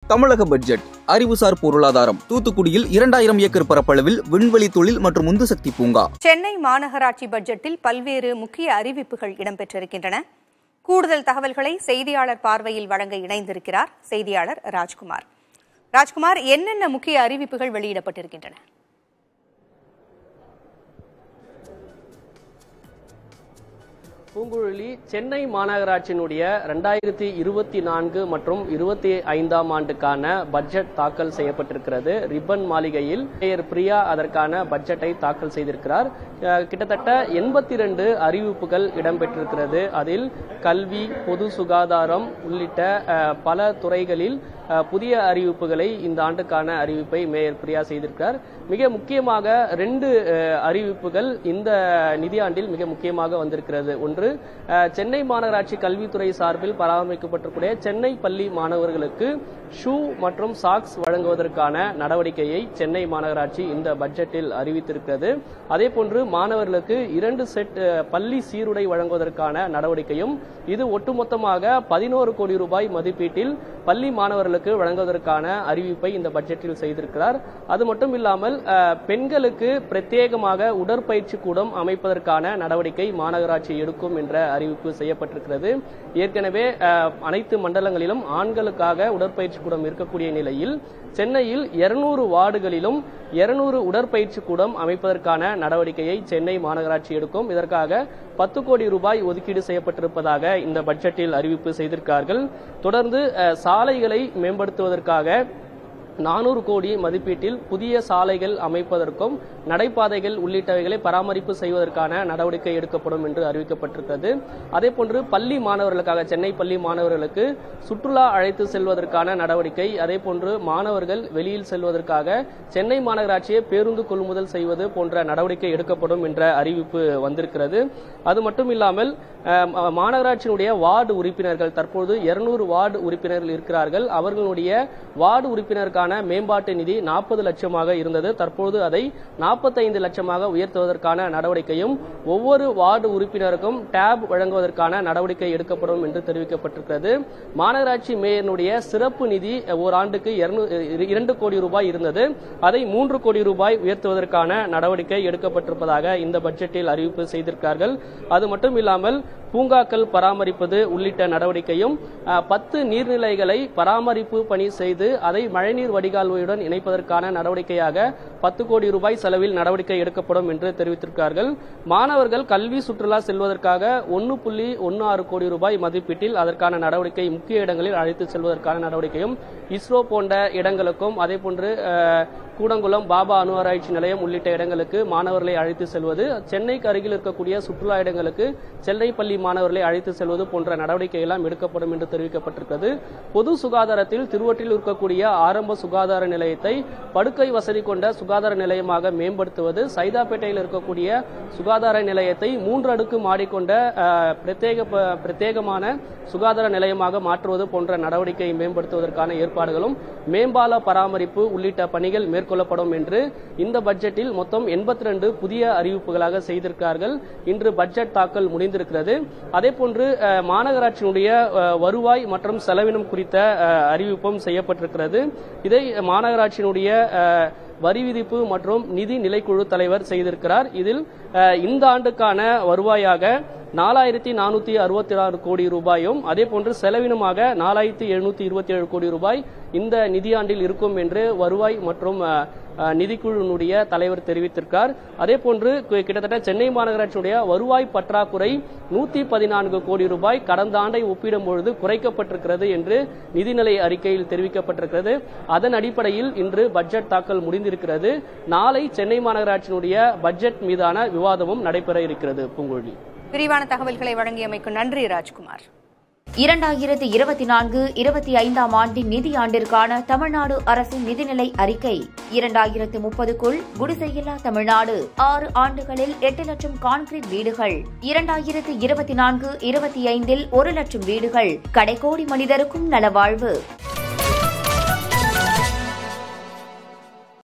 தமிழக பட்ஜெட் அறிவுசார் பொருளாதாரம் தூத்துக்குடியில் இரண்டாயிரம் ஏக்கர் பரப்பளவில் விண்வெளி தொழில் மற்றும் உந்துசக்தி பூங்கா சென்னை மாநகராட்சி பட்ஜெட்டில் பல்வேறு முக்கிய அறிவிப்புகள் இடம்பெற்றிருக்கின்றன கூடுதல் தகவல்களை செய்தியாளர் பார்வையில் வழங்க இணைந்திருக்கிறார் செய்தியாளர் ராஜ்குமார் ராஜ்குமார் என்னென்ன முக்கிய அறிவிப்புகள் வெளியிடப்பட்டிருக்கின்றன பூங்குழலி சென்னை மாநகராட்சியினுடைய ரெண்டாயிரத்தி இருபத்தி நான்கு மற்றும் இருபத்தி ஐந்தாம் ஆண்டுக்கான பட்ஜெட் தாக்கல் செய்யப்பட்டிருக்கிறது ரிப்பன் மாளிகையில் மேயர் பிரியா அதற்கான பட்ஜெட்டை தாக்கல் செய்திருக்கிறார் அஹ், கிட்டத்தட்ட எண்பத்தி ரெண்டு அறிவிப்புகள் இடம்பெற்றிருக்கிறது அதில் கல்வி பொது சுகாதாரம் உள்ளிட்ட அஹ், பல துறைகளில் அஹ், புதிய அறிவிப்புகளை இந்த ஆண்டுக்கான அறிவிப்பை மேயர் பிரியா செய்திருக்கிறார் மிக முக்கியமாக ரெண்டு அஹ், அறிவிப்புகள் இந்த நிதியாண்டில் மிக முக்கியமாக வந்திருக்கிறது ஒன்று அஹ், சென்னை மாநகராட்சி கல்வித்துறை சார்பில் பராமரிக்கப்பட்டிருக்கூடிய சென்னை பள்ளி மாணவர்களுக்கு ஷூ மற்றும் சாக்ஸ் வழங்குவதற்கான நடவடிக்கையை சென்னை மாநகராட்சி இந்த பட்ஜெட்டில் அறிவித்திருக்கிறது அதே போன்று மாணவர்களுக்கு இரண்டு செட் அஹ், பள்ளி சீருடை வழங்குவதற்கான நடவடிக்கையும் இது ஒட்டுமொத்தமாக பதினோரு கோடி ரூபாய் மதிப்பீட்டில் பள்ளி மாணவர்களுக்கு வழங்குவதற்கான அறிவிப்பை இந்த பட்ஜெட்டில் செய்திருக்கிறார் அது மட்டும் இல்லாமல் அஹ், பெண்களுக்கு பிரத்யேகமாக உடற்பயிற்சி கூடம் அமைப்பதற்கான நடவடிக்கை மாநகராட்சி எடுக்கும் என்ற அறிவிப்பு செய்யப்பட்டிருக்கிறது ஏற்கனவே அஹ், அனைத்து மண்டலங்களிலும் ஆண்களுக்காக உடற்பயிற்சி கூடம் இருக்கக்கூடிய நிலையில் சென்னையில் 200 வார்டுகளிலும் 200 உடற்பயிற்சி கூடம் அமைப்பதற்கான நடவடிக்கையை சென்னை மாநகராட்சி எடுக்கும் இதற்காக பத்து கோடி ரூபாய் ஒதுக்கீடு செய்யப்பட்டிருப்பதாக இந்த பட்ஜெட்டில் அறிவிப்பு செய்திருக்கிறார்கள் தொடர்ந்து அஹ், சாலைகளை மேம்படுத்துவதற்காக நானூறு கோடி மதிப்பீட்டில் புதிய சாலைகள் அமைப்பதற்கும் நடைபாதைகள் உள்ளிட்டவைகளை பராமரிப்பு செய்வதற்கான நடவடிக்கை எடுக்கப்படும் என்று அறிவிக்கப்பட்டிருக்கிறது அதே போன்று பள்ளி மாணவர்களுக்காக சென்னை பள்ளி மாணவர்களுக்கு சுற்றுலா அழைத்து செல்வதற்கான நடவடிக்கை அதே போன்று மாணவர்கள் வெளியில் செல்வதற்காக சென்னை மாநகராட்சியை பேருந்து கொள்முதல் செய்வது போன்ற நடவடிக்கை எடுக்கப்படும் என்ற அறிவிப்பு வந்திருக்கிறது அது மட்டும் இல்லாமல் அஹ், மா- மாநகராட்சியினுடைய வார்டு உறுப்பினர்கள் தற்போது 200 வார்டு உறுப்பினர்கள் இருக்கிறார்கள் அவர்களுடைய வார்டு உறுப்பினருக்கான மேம்பாட்டு நிதி நாற்பது லட்சமாக இருந்தது தற்போது அதை நாற்பத்தைந்து லட்சமாக உயர்த்துவதற்கான நடவடிக்கையும் ஒவ்வொரு வார்டு உறுப்பினருக்கும் டேப் வழங்குவதற்கான நடவடிக்கை எடுக்கப்படும் என்று தெரிவிக்கப்பட்டிருக்கிறது மாநகராட்சி மேயனுடைய சிறப்பு நிதி ஓராண்டுக்கு இரண்டு கோடி ரூபாய் இருந்தது அதை மூன்று கோடி ரூபாய் உயர்த்துவதற்கான நடவடிக்கை எடுக்கப்பட்டிருப்பதாக இந்த பட்ஜெட்டில் அறிவிப்பு செய்திருக்கிறார்கள் அது மட்டும் இல்லாமல் பூங்காக்கள் பராமரிப்பது உள்ளிட்ட நடவடிக்கையும் அஹ், பத்து நீர்நிலைகளை பராமரிப்பு பணி செய்து அதை மழைநீர் வடிகால்வையுடன் இணைப்பதற்கான நடவடிக்கையாக பத்து கோடி ரூபாய் செலவில் நடவடிக்கை எடுக்கப்படும் என்று தெரிவித்திருக்கிறார்கள் மாணவர்கள் கல்வி சுற்றுலா செல்வதற்காக ஒன்று புள்ளி ஒன்று ஆறு கோடி ரூபாய் மதிப்பீட்டில் அதற்கான நடவடிக்கை முக்கிய இடங்களில் அழைத்து செல்வதற்கான நடவடிக்கையும் இஸ்ரோ போன்ற இடங்களுக்கும் அதே போன்று அஹ், கூடங்குளம் பாபா அணு ஆராய்ச்சி நிலையம் உள்ளிட்ட இடங்களுக்கு மாணவர்களை அழைத்து செல்வது சென்னைக்கு அருகில் இருக்கக்கூடிய சுற்றுலா இடங்களுக்கு சென்னை பள்ளி மாணவர்களை அழைத்து செல்வது போன்ற நடவடிக்கை எல்லாம் எடுக்கப்படும் என்று தெரிவிக்கப்பட்டிருக்கிறது பொது சுகாதாரத்தில் திருவொற்றில் இருக்கக்கூடிய ஆரம்ப சுகாதார நிலையத்தை படுக்கை வசதி கொண்ட சுகாதார நிலையமாக மேம்படுத்துவது சைதாப்பேட்டையில் இருக்கக்கூடிய சுகாதார நிலையத்தை மூன்று அடுக்கு மாடி கொண்ட அஹ், பிரத்யேக ப- பிரத்யேகமான சுகாதார நிலையமாக மாற்றுவது போன்ற நடவடிக்கையை மேம்படுத்துவதற்கான ஏற்பாடுகளும் மேம்பால பராமரிப்பு உள்ளிட்ட பணிகள் மேற்கொள்ளப்படும் என்று இந்த பட்ஜெட்டில் மொத்தம் 82 புதிய அறிவிப்புகளாக செய்திருக்கிறார்கள் இன்று பட்ஜெட் தாக்கல் முடிந்திருக்கிறது அதே போன்று அஹ், மாநகராட்சியினுடைய அஹ், வருவாய் மற்றும் செலவினம் குறித்த அஹ், அறிவிப்பும் செய்யப்பட்டிருக்கிறது இதை மாநகராட்சியினுடைய அஹ், வரி விதிப்பு மற்றும் நிதி நிலைக்குழு தலைவர் செய்திருக்கிறார் இதில் அஹ், இந்த ஆண்டுக்கான வருவாயாக நாலாயிரத்தி நானூத்தி அறுபத்தி ஆறு கோடி ரூபாயும் அதே போன்று செலவினமாக நாலாயிரத்தி எழுநூத்தி இருபத்தி ஏழு கோடி ரூபாய் இந்த நிதியாண்டில் இருக்கும் என்று வருவாய் மற்றும் அஹ், அஹ், நிதிக்குழுவினுடைய தலைவர் தெரிவித்திருக்கார் அதே போன்று கு- கிட்டத்தட்ட சென்னை மாநகராட்சியுடைய வருவாய் பற்றாக்குறை நூத்தி பதினான்கு கோடி ரூபாய் கடந்த ஆண்டை ஒப்பிடும் பொழுது குறைக்கப்பட்டிருக்கிறது என்று நிதிநிலை அறிக்கையில் தெரிவிக்கப்பட்டிருக்கிறது அதன் அடிப்படையில் இன்று பட்ஜெட் தாக்கல் முடிந்திருக்கிறது நாளை சென்னை மாநகராட்சியினுடைய பட்ஜெட் மீதான விவாதமும் நடைபெற இருக்கிறது பூங்கொழி விரிவான தகவல்களை வழங்கியமைக்கு நன்றி ராஜ்குமார் இரண்டாயிரத்து இருபத்தி நான்கு இருபத்தி ஐந்தாம் ஆண்டின் நிதியாண்டிற்கான தமிழ்நாடு அரசின் நிதிநிலை அறிக்கை இரண்டாயிரத்து முப்பதுக்குள் குடிசையில்லா தமிழ்நாடு ஆறு ஆண்டுகளில் எட்டு லட்சம் கான்கிரீட் வீடுகள் இரண்டாயிரத்து இருபத்தி நான்கு இருபத்தி ஐந்தில் ஒரு லட்சம் வீடுகள் கடைக்கோடி மனிதருக்கும் நலவாழ்வு